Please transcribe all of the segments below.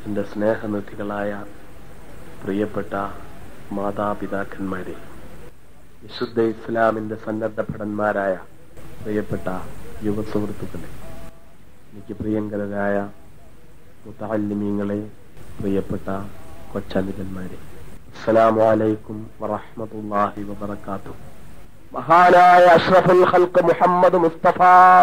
എന്റെ സ്നേഹനിധികളായ പ്രിയപ്പെട്ട മാതാപിതാക്കന്മാരെ വിശുദ്ധ ഇസ്ലാമിന്റെ സന്നദ്ധ ഭടന്മാരായ പ്രിയപ്പെട്ട യുവ സുഹൃത്തുക്കളെ എനിക്ക് പ്രിയങ്കരായ മുത്താലിമീങ്ങളെ പ്രിയപ്പെട്ട കൊച്ചനുജന്മാരെ അസ്സലാമു അലൈക്കും വറഹ്മത്തുള്ളാഹി വബറകാതുഹു മഹാനായ അഷ്റഫുൽ ഖൽഖ് മുഹമ്മദ് മുസ്തഫ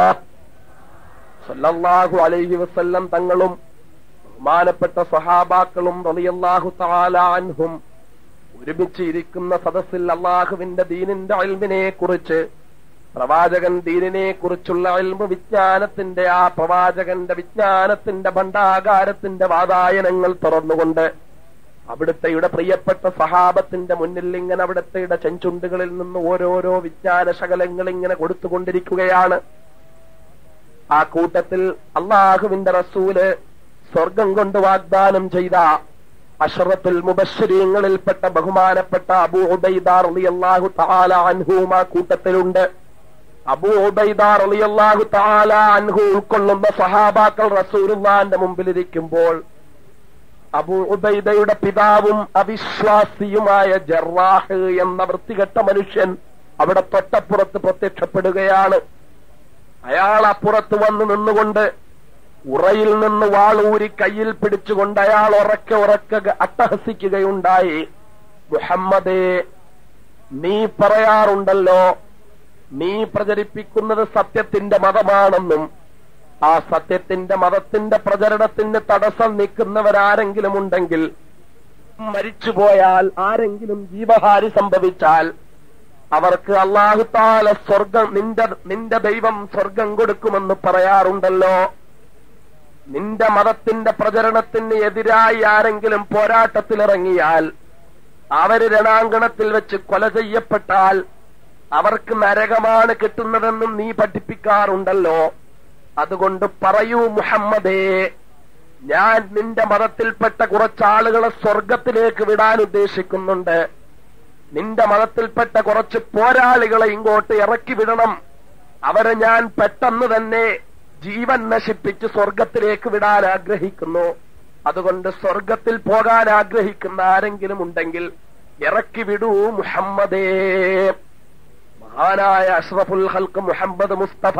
സല്ലല്ലാഹു അലൈഹി വസല്ലം തങ്ങളും ബഹുമാനപ്പെട്ട സഹാബാക്കളും റളിയല്ലാഹു തആല അൻഹും ഒരുമിച്ച് ഇരിക്കുന്ന സദസ്സിൽ അള്ളാഹുവിന്റെ ദീനിന്റെ അൽമിനെ കുറിച്ച് പ്രവാചകൻ ദീനിനെ കുറിച്ചുള്ള അൽമ വിജ്ഞാനത്തിന്റെ ആ പ്രവാചകന്റെ വിജ്ഞാനത്തിന്റെ ഭണ്ഡാകാരത്തിന്റെ വാതായനങ്ങൾ തുറന്നുകൊണ്ട് അവിടുത്തെയുടെ പ്രിയപ്പെട്ട സഹാബത്തിന്റെ മുന്നിൽ ഇങ്ങനെ അവിടുത്തെയുടെ ചെഞ്ചുണ്ടുകളിൽ നിന്ന് ഓരോരോ വിജ്ഞാന ശകലങ്ങൾ ഇങ്ങനെ കൊടുത്തുകൊണ്ടിരിക്കുകയാണ് ആ കൂട്ടത്തിൽ അള്ളാഹുവിന്റെ റസൂല് സ്വർഗം കൊണ്ട് വാഗ്ദാനം ചെയ്ത അഷറത്തുൽ മുബശ്ശരീങ്ങളിൽപ്പെട്ട ബഹുമാനപ്പെട്ട അബൂ ഉബൈദാർ അള്ളാഹു താല അൻഹുവും ആ കൂട്ടത്തിലുണ്ട് അബൂ ഉബൈദാർ അള്ളാഹു താല അൻഹു ഉൾക്കൊള്ളുന്ന സഹാബാക്കൾ റസൂലുള്ളാന്റെ മുമ്പിലിരിക്കുമ്പോൾ അബൂ ഉബൈദയുടെ പിതാവും അവിശ്വാസിയുമായ ജറാഹ് എന്ന വൃത്തികെട്ട മനുഷ്യൻ അവിടെ തൊട്ടപ്പുറത്ത് പ്രത്യക്ഷപ്പെടുകയാണ് അയാൾ അപ്പുറത്ത് വന്ന് നിന്നുകൊണ്ട് ഉറയിൽ നിന്ന് വാളൂരി കയ്യിൽ പിടിച്ചുകൊണ്ട് അയാൾ ഉറക്കെ ഉറക്കെ അട്ടഹസിക്കുകയുണ്ടായി മുഹമ്മദേ നീ പറയാറുണ്ടല്ലോ നീ പ്രചരിപ്പിക്കുന്നത് സത്യത്തിന്റെ മതമാണെന്നും ആ സത്യത്തിന്റെ മതത്തിന്റെ പ്രചരണത്തിന് തടസ്സം നിൽക്കുന്നവരാരെങ്കിലും ഉണ്ടെങ്കിൽ മരിച്ചുപോയാൽ ആരെങ്കിലും ജീവഹാരി സംഭവിച്ചാൽ അവർക്ക് അള്ളാഹുത്താല സ്വർഗം നിന്റെ നിന്റെ ദൈവം സ്വർഗം കൊടുക്കുമെന്ന് പറയാറുണ്ടല്ലോ നിന്റെ മതത്തിന്റെ പ്രചരണത്തിന് എതിരായി ആരെങ്കിലും പോരാട്ടത്തിലിറങ്ങിയാൽ അവര് രണാങ്കണത്തിൽ വെച്ച് കൊല ചെയ്യപ്പെട്ടാൽ അവർക്ക് നരകമാണ് കിട്ടുന്നതെന്നും നീ പഠിപ്പിക്കാറുണ്ടല്ലോ അതുകൊണ്ട് പറയൂ മുഹമ്മദേ ഞാൻ നിന്റെ മതത്തിൽപ്പെട്ട കുറച്ചാളുകളെ സ്വർഗത്തിലേക്ക് വിടാൻ ഉദ്ദേശിക്കുന്നുണ്ട് നിന്റെ മതത്തിൽപ്പെട്ട കുറച്ച് പോരാളികളെ ഇങ്ങോട്ട് ഇറക്കി വിടണം അവരെ ഞാൻ പെട്ടെന്ന് തന്നെ ജീവൻ നശിപ്പിച്ച് സ്വർഗത്തിലേക്ക് വിടാൻ ആഗ്രഹിക്കുന്നു അതുകൊണ്ട് സ്വർഗത്തിൽ പോകാൻ ആഗ്രഹിക്കുന്ന ആരെങ്കിലും ഉണ്ടെങ്കിൽ ഇറക്കി വിടൂ മുഹമ്മദേ മഹാനായ അഷ്റഫുൽ ഹൽക്ക് മുഹമ്മദ് മുസ്തഫ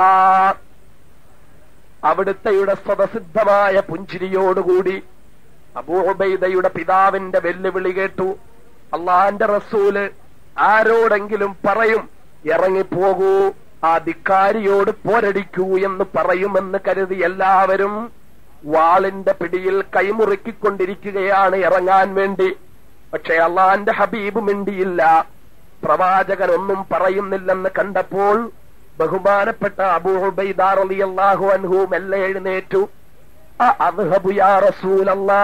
അവിടുത്തെയുടെ സ്വതസിദ്ധമായ പുഞ്ചിരിയോടുകൂടി അബൂഹബൈദയുടെ പിതാവിന്റെ വെല്ലുവിളി കേട്ടു അള്ളാന്റെ റസൂല് ആരോടെങ്കിലും പറയും ഇറങ്ങിപ്പോകൂ ആ ധിക്കാരിയോട് പോരടിക്കൂ എന്ന് പറയുമെന്ന് കരുതി എല്ലാവരും വാളിന്റെ പിടിയിൽ കൈമുറുക്കിക്കൊണ്ടിരിക്കുകയാണ് ഇറങ്ങാൻ വേണ്ടി പക്ഷെ അള്ളാന്റെ ഹബീബ് മിണ്ടിയില്ല പ്രവാചകൻ ഒന്നും പറയുന്നില്ലെന്ന് കണ്ടപ്പോൾ ബഹുമാനപ്പെട്ട അബൂഹുബൈദാർ അലി അള്ളാഹു അൻഹു മെല്ലെ എഴുന്നേറ്റു അദ്ഹബു യാ റസൂലല്ലാ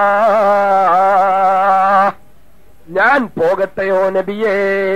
ഞാൻ പോകട്ടെയോ നബിയേ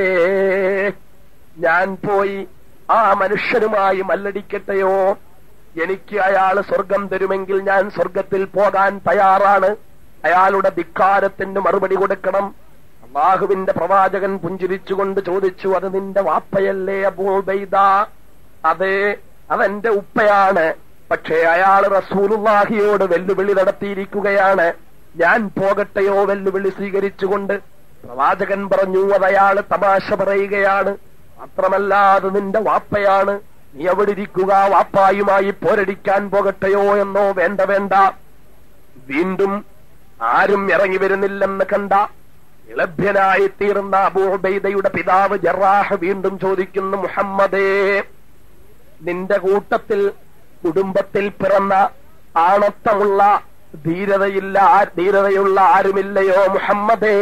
ഞാൻ പോയി ആ മനുഷ്യനുമായി മല്ലടിക്കട്ടെയോ എനിക്ക് അയാൾ സ്വർഗം തരുമെങ്കിൽ ഞാൻ സ്വർഗത്തിൽ പോകാൻ തയ്യാറാണ് അയാളുടെ ധിക്കാരത്തിന് മറുപടി കൊടുക്കണം അള്ളാഹുവിന്റെ പ്രവാചകൻ പുഞ്ചിരിച്ചുകൊണ്ട് ചോദിച്ചു അത് നിന്റെ വാപ്പയല്ലേ അബൂബൈദ അതെ അതെന്റെ ഉപ്പയാണ് പക്ഷേ അയാൾ റസൂലുല്ലാഹിയോട് വെല്ലുവിളി നടത്തിയിരിക്കുകയാണ് ഞാൻ പോകട്ടെയോ വെല്ലുവിളി സ്വീകരിച്ചുകൊണ്ട് പ്രവാചകൻ പറഞ്ഞു അത് അയാൾ തമാശ പറയുകയാണ് മാത്രമല്ല അത് നിന്റെ വാപ്പയാണ് നീ അവിടെ ഇരിക്കുക വാപ്പായുമായി പോരടിക്കാൻ പോകട്ടെയോ എന്നോ വേണ്ട വേണ്ട വീണ്ടും ആരും ഇറങ്ങി വരുന്നില്ലെന്ന് കണ്ട ഇളഭ്യനായി തീർന്ന അബൂബൈദയുടെ പിതാവ് ജറാഹ് വീണ്ടും ചോദിക്കുന്നു മുഹമ്മദേ നിന്റെ കൂട്ടത്തിൽ കുടുംബത്തിൽ പിറന്ന ആണത്തമുള്ള ധീരതയില്ല ധീരതയുള്ള ആരുമില്ലയോ മുഹമ്മദേ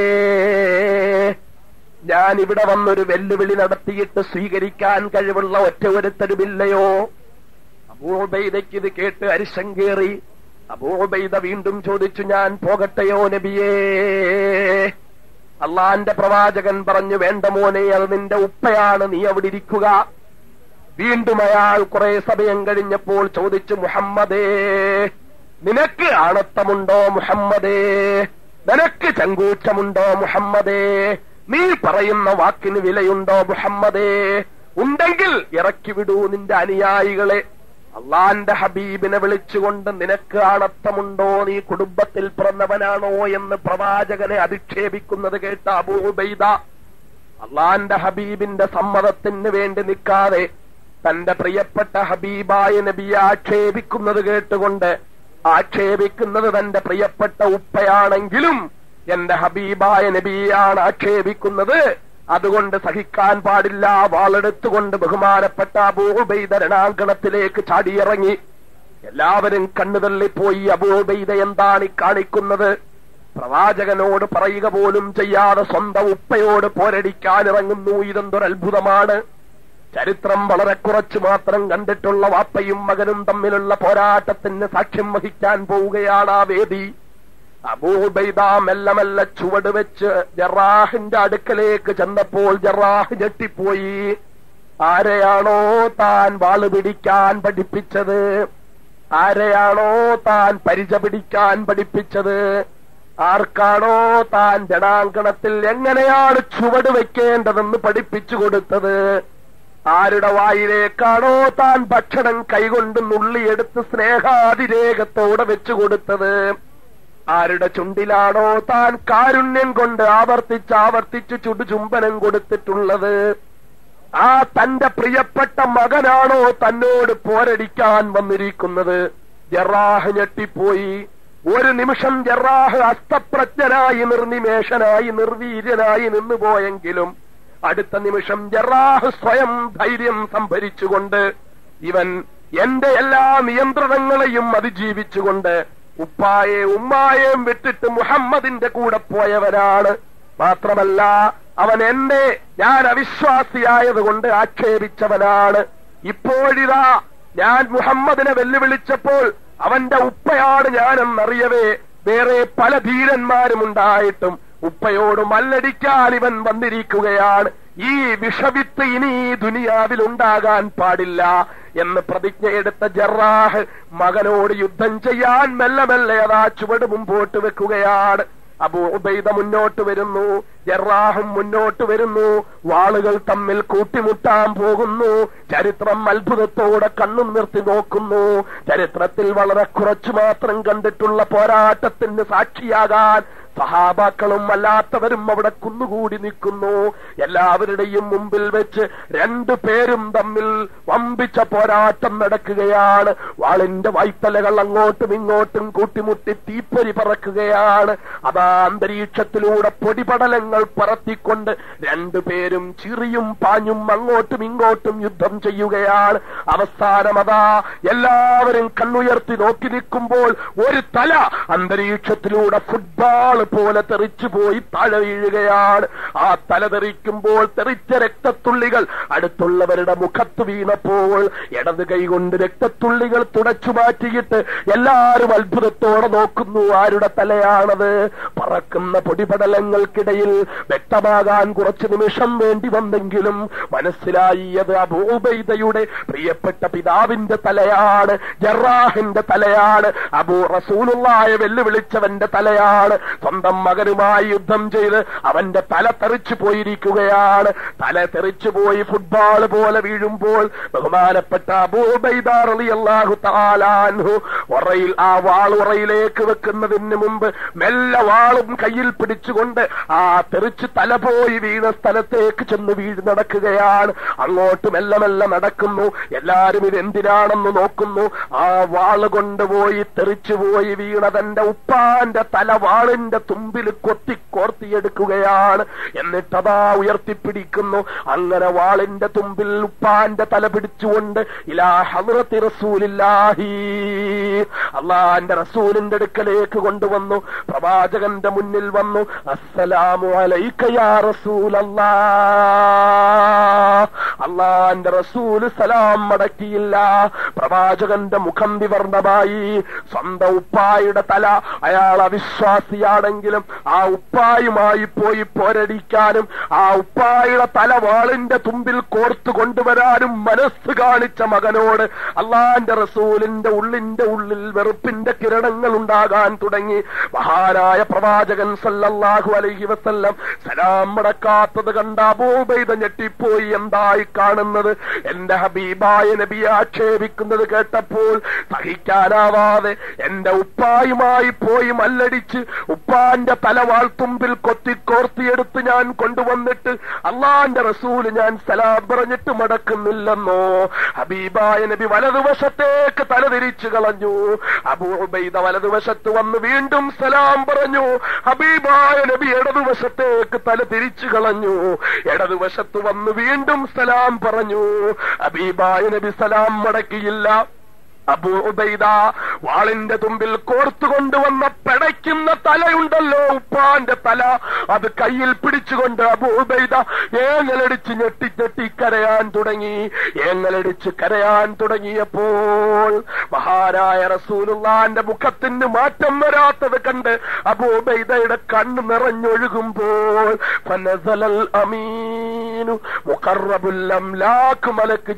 ഞാൻ ഇവിടെ വന്നൊരു വെല്ലുവിളി നടത്തിയിട്ട് സ്വീകരിക്കാൻ കഴിവുള്ള ഒറ്റ ഒരുത്തരുമില്ലയോ അബൂബൈദയ്ക്ക് ഇത് കേട്ട് അരിശം കേറി അബൂബൈദ വീണ്ടും ചോദിച്ചു ഞാൻ പോകട്ടെയോ നബിയേ അള്ളാന്റെ പ്രവാചകൻ പറഞ്ഞു വേണ്ട മോനെ അത് നിന്റെ ഉപ്പയാണ് നീ അവിടെ ഇരിക്കുക വീണ്ടും അയാൾ കുറെ സമയം കഴിഞ്ഞപ്പോൾ ചോദിച്ചു മുഹമ്മദേ നിനക്ക് ആണത്തമുണ്ടോ മുഹമ്മദേ നിനക്ക് ചങ്കൂറ്റമുണ്ടോ മുഹമ്മദേ നീ പറയുന്ന വാക്കിന് വിലയുണ്ടോ മുഹമ്മദേ ഉണ്ടെങ്കിൽ ഇറക്കി വിടൂ നിന്റെ അനുയായികളെ അള്ളാന്റെ ഹബീബിനെ വിളിച്ചുകൊണ്ട് നിനക്ക് ആണത്തമുണ്ടോ നീ കുടുംബത്തിൽ പിറന്നവനാണോ എന്ന് പ്രവാചകനെ അധിക്ഷേപിക്കുന്നത് കേട്ട അബൂബൈദ അള്ളാന്റെ ഹബീബിന്റെ സമ്മതത്തിന് വേണ്ടി നിൽക്കാതെ തന്റെ പ്രിയപ്പെട്ട ഹബീബായ നബിയെ ആക്ഷേപിക്കുന്നത് കേട്ടുകൊണ്ട് ആക്ഷേപിക്കുന്നത് തന്റെ പ്രിയപ്പെട്ട ഉപ്പയാണെങ്കിലും എന്റെ ഹബീബായ നബിയാണ് ആക്ഷേപിക്കുന്നത് അതുകൊണ്ട് സഹിക്കാൻ പാടില്ല വാളെടുത്തുകൊണ്ട് ബഹുമാനപ്പെട്ട അബൂബൈദ രണാങ്കണത്തിലേക്ക് ചാടിയിറങ്ങി എല്ലാവരും കണ്ണുതള്ളിപ്പോയി അബൂബൈദ എന്താണ് ഈ കാണിക്കുന്നത് പ്രവാചകനോട് പറയുക പോലും ചെയ്യാതെ സ്വന്തം ഉപ്പയോട് പോരടിക്കാനിറങ്ങുന്നു ഇതെന്തൊരത്ഭുതമാണ് ചരിത്രം വളരെ കുറച്ചു മാത്രം കണ്ടിട്ടുള്ള വാപ്പയും മകനും തമ്മിലുള്ള പോരാട്ടത്തിന് സാക്ഷ്യം വഹിക്കാൻ പോവുകയാണ് ആ വേദി അബൂബൈദ മെല്ലെ മെല്ലെ ചുവട് വെച്ച് ജറാഹിന്റെ അടുക്കലേക്ക് ചെന്നപ്പോൾ ജറാഹ് ഞെട്ടിപ്പോയി ആരെയാണോ താൻ വാള് പിടിക്കാൻ പഠിപ്പിച്ചത് ആരെയാണോ താൻ പരിച പിടിക്കാൻ പഠിപ്പിച്ചത് ആർക്കാണോ താൻ ജടാങ്കണത്തിൽ എങ്ങനെയാണ് ചുവട് വെക്കേണ്ടതെന്ന് പഠിപ്പിച്ചു കൊടുത്തത് ആരുടെ വായിലേക്കാണോ താൻ ഭക്ഷണം കൈകൊണ്ട് നുള്ളിയെടുത്ത് സ്നേഹാതിരേകത്തോടെ വെച്ചു കൊടുത്തത് ആരുടെ ചുണ്ടിലാണോ താൻ കാരുണ്യം കൊണ്ട് ആവർത്തിച്ച് ആവർത്തിച്ച് ചുടുചുംബനം കൊടുത്തിട്ടുള്ളത് ആ തന്റെ പ്രിയപ്പെട്ട മകനാണോ തന്നോട് പോരടിക്കാൻ വന്നിരിക്കുന്നത് ജറാഹ് ഞെട്ടിപ്പോയി ഒരു നിമിഷം ജറാഹ് അസ്തപ്രജ്ഞനായി നിർനിമേഷനായി നിർവീര്യനായി നിന്നുപോയെങ്കിലും അടുത്ത നിമിഷം ജറാഹ് സ്വയം ധൈര്യം സംഭരിച്ചുകൊണ്ട് ഇവൻ എന്റെ എല്ലാ നിയന്ത്രണങ്ങളെയും അതിജീവിച്ചുകൊണ്ട് ഉപ്പായെ ഉമ്മായെയും വിട്ടിട്ട് മുഹമ്മദിന്റെ കൂടെ പോയവനാണ് മാത്രമല്ല അവൻ എന്നെ ഞാൻ അവിശ്വാസിയായതുകൊണ്ട് ആക്ഷേപിച്ചവനാണ് ഇപ്പോഴിതാ ഞാൻ മുഹമ്മദിനെ വെല്ലുവിളിച്ചപ്പോൾ അവന്റെ ഉപ്പയാണ് ഞാനെന്നറിയവേ വേറെ പല ധീരന്മാരും ഉണ്ടായിട്ടും ഉപ്പയോട് മല്ലടിക്കാൻ ഇവൻ വന്നിരിക്കുകയാണ് ഈ വിഷവിത്ത് ഇനി ഈ ദുനിയാവിൽ ഉണ്ടാകാൻ പാടില്ല എന്ന് പ്രതിജ്ഞയെടുത്ത ജറാഹ് മകനോട് യുദ്ധം ചെയ്യാൻ മെല്ലെ മെല്ലെ അതാ ചുവട് മുമ്പോട്ട് വെക്കുകയാണ് അബൂ ഉബൈദ മുന്നോട്ട് വരുന്നു ജറാഹും മുന്നോട്ട് വരുന്നു വാളുകൾ തമ്മിൽ കൂട്ടിമുട്ടാൻ പോകുന്നു ചരിത്രം അത്ഭുതത്തോടെ കണ്ണും നിർത്തി നോക്കുന്നു ചരിത്രത്തിൽ വളരെ കുറച്ചു മാത്രം കണ്ടിട്ടുള്ള പോരാട്ടത്തിന് സാക്ഷിയാകാൻ സഹാബാക്കളും അല്ലാത്തവരും അവിടെ കുന്നുകൂടി നിൽക്കുന്നു എല്ലാവരുടെയും മുമ്പിൽ വെച്ച് രണ്ടു പേരും തമ്മിൽ വമ്പിച്ച പോരാട്ടം നടക്കുകയാണ് വാളിന്റെ വായ്ത്തലകൾ അങ്ങോട്ടും ഇങ്ങോട്ടും കൂട്ടിമുട്ടി തീപ്പൊരി പറക്കുകയാണ് അതാ അന്തരീക്ഷത്തിലൂടെ പൊടിപടലങ്ങൾ പറത്തിക്കൊണ്ട് രണ്ടുപേരും ചിറിയും പാഞ്ഞും അങ്ങോട്ടും ഇങ്ങോട്ടും യുദ്ധം ചെയ്യുകയാണ് അവസാനം അതാ എല്ലാവരും കണ്ണുയർത്തി നോക്കി നിൽക്കുമ്പോൾ ഒരു തല അന്തരീക്ഷത്തിലൂടെ ഫുട്ബോൾ പോലെ തെറിച്ചുപോയി താഴെ വീഴുകയാണ് ആ തല തെറിക്കുമ്പോൾ തെറിച്ച രക്തത്തുള്ളികൾ അടുത്തുള്ളവരുടെ മുഖത്ത് വീണപ്പോൾ ഇടത് കൈകൊണ്ട് രക്തത്തുള്ളികൾ തുടച്ചു മാറ്റിയിട്ട് എല്ലാവരും അത്ഭുതത്തോടെ നോക്കുന്നു ആരുടെ തലയാണത് പറക്കുന്ന പൊടിപടലങ്ങൾക്കിടയിൽ വ്യക്തമാകാൻ കുറച്ചു നിമിഷം വേണ്ടി വന്നെങ്കിലും മനസ്സിലായി അത് അബൂബൈദയുടെ പ്രിയപ്പെട്ട പിതാവിന്റെ തലയാണ് ജറാഹിന്റെ തലയാണ് അബൂ റസൂലുള്ളായ വെല്ലുവിളിച്ചവന്റെ തലയാണ് സ്വന്തം മകനുമായി യുദ്ധം ചെയ്ത് അവന്റെ തല തെറിച്ചു പോയിരിക്കുകയാണ് തല തെറിച്ചു പോയി ഫുട്ബോൾ പോലെ വീഴുമ്പോൾ ബഹുമാനപ്പെട്ട അബൂബൈദാറിയാഹു താലാൻഹു ഉറയിൽ ആ വാൾ ഉറയിലേക്ക് വെക്കുന്നതിന് മുമ്പ് മെല്ലെ വാളും കയ്യിൽ പിടിച്ചുകൊണ്ട് ആ തെറിച്ച് തല പോയി വീണ സ്ഥലത്തേക്ക് ചെന്ന് വീഴ് നടക്കുകയാണ് അങ്ങോട്ട് മെല്ലെ മെല്ലെ നടക്കുന്നു എല്ലാരും ഇതെന്തിനാണെന്ന് നോക്കുന്നു ആ വാള് കൊണ്ടുപോയി തെറിച്ചുപോയി വീണതന്റെ ഉപ്പാന്റെ തല വാളിന്റെ തുമ്പിൽ കൊത്തി കോർത്തിയെടുക്കുകയാണ് എന്നിട്ടതാ ഉയർത്തിപ്പിടിക്കുന്നു അങ്ങനെ വാളിന്റെ തുമ്പിൽ ഉപ്പാന്റെ തല പിടിച്ചുകൊണ്ട് ഇലാ ഹദ്റത്തി റസൂലില്ലാഹി അള്ളാന്റെ റസൂലിന്റെ അടുക്കലേക്ക് കൊണ്ടുവന്നു പ്രവാചകന്റെ മുന്നിൽ വന്നു അസ്സലാമു അലൈക യാ റസൂലല്ലാ അള്ളാന്റെ റസൂല് സലാം മടക്കിയില്ല പ്രവാചകന്റെ മുഖം വിവർണമായി സ്വന്തം ഉപ്പായുടെ തല അയാൾ അവിശ്വാസിയാണെങ്കിലും ആ ഉപ്പായുമായി പോയി പോരടിക്കാനും ആ ഉപ്പായുടെ തലവാളിന്റെ തുമ്പിൽ കോർത്തു കൊണ്ടുവരാനും മനസ്സ് കാണിച്ച മകനോട് അള്ളാന്റെ റസൂലിന്റെ ഉള്ളിന്റെ ഉള്ളിൽ വെറുപ്പിന്റെ കിരണങ്ങൾ ഉണ്ടാകാൻ തുടങ്ങി മഹാനായ പ്രവാചകൻ സല്ലല്ലാഹു അലൈഹി വസല്ലം സലാം മടക്കാത്തത് കണ്ട അബൂബൈദ ഞെട്ടിപ്പോയി എന്തായി കാണുന്നത് എന്റെ ഹബീബായ നബിയെ ആക്ഷേപിക്കുന്നത് കേട്ടപ്പോൾ സഹിക്കാനാവാതെ എന്റെ ഉപ്പായുമായി പോയി മല്ലടിച്ച് ഉപ്പാന്റെ തലവാൾത്തുമ്പിൽ കൊത്തിക്കോർത്തിയെടുത്ത് ഞാൻ കൊണ്ടുവന്നിട്ട് അള്ളാന്റെ റസൂല് ഞാൻ സലാം പറഞ്ഞിട്ട് മടക്കുന്നില്ലെന്നോ ഹബീബായ നബി വലതുവശത്തേക്ക് തലതിരിച്ചു കളഞ്ഞു അബൂബൈദ വലതുവശത്ത് വന്ന് വീണ്ടും സലാം പറഞ്ഞു ഹബീബായ നബി ഇടതുവശത്തേക്ക് തല തിരിച്ചു കളഞ്ഞു ഇടതുവശത്ത് വന്ന് വീണ്ടും സലാം പറഞ്ഞു ഹബീബായ നബി സലാം മടക്കിയില്ല അബൂ ഉബൈദ വാളിന്റെ തുമ്പിൽ കോർത്തുകൊണ്ടുവന്ന പിടയ്ക്കുന്ന തലയുണ്ടല്ലോ ഉപ്പാന്റെ തല അത് കയ്യിൽ പിടിച്ചുകൊണ്ട് അബൂ ഉബൈദ ഏങ്ങലടിച്ച് ഞെട്ടി ഞെട്ടി കരയാൻ തുടങ്ങി ഏങ്ങലടിച്ച് കരയാൻ തുടങ്ങിയപ്പോൾ മഹാനായ റസൂലുള്ളാന്റെ മുഖത്തിന് മാറ്റം വരാത്തത് കണ്ട് അബൂ ഉബൈദയുടെ കണ്ണ് നിറഞ്ഞൊഴുകുമ്പോൾ ഫനസലൽ അമീനു മുഖറബുൽ അംലാക്ക് മലക്ക്